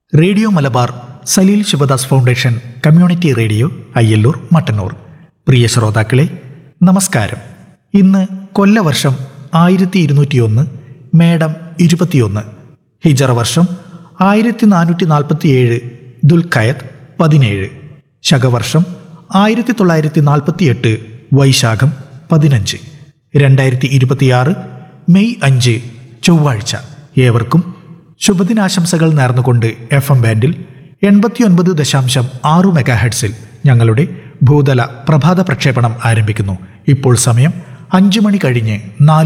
radio Malabar Salil Sivadas foundation community radio Ayyallur Mattannur പ്രിയ ശ്രോതാക്കളെ നമസ്കാരം ഇന്ന് കൊല്ലവർഷം ആയിരത്തി ഇരുന്നൂറ്റിയൊന്ന് മേടം ഇരുപത്തിയൊന്ന് ഹിജറ വർഷം ആയിരത്തി നാനൂറ്റി നാൽപ്പത്തിയേഴ് ദുൽഖയത്ത് പതിനേഴ് ശകവർഷം ആയിരത്തി തൊള്ളായിരത്തി നാൽപ്പത്തിയെട്ട് വൈശാഖം പതിനഞ്ച് രണ്ടായിരത്തി ഇരുപത്തിയാറ് മെയ് അഞ്ച് ചൊവ്വാഴ്ച ഏവർക്കും ശുഭദിനാശംസകൾ നേർന്നുകൊണ്ട് എഫ് എം ബാൻഡിൽ എൺപത്തിയൊൻപത് ദശാംശം ആറു മെഗാഹെഡ്സിൽ ഞങ്ങളുടെ ഭൂതല പ്രഭാത പ്രക്ഷേപണം ആരംഭിക്കുന്നു ഇപ്പോൾ സമയം അഞ്ചു മണി കഴിഞ്ഞ് നാല്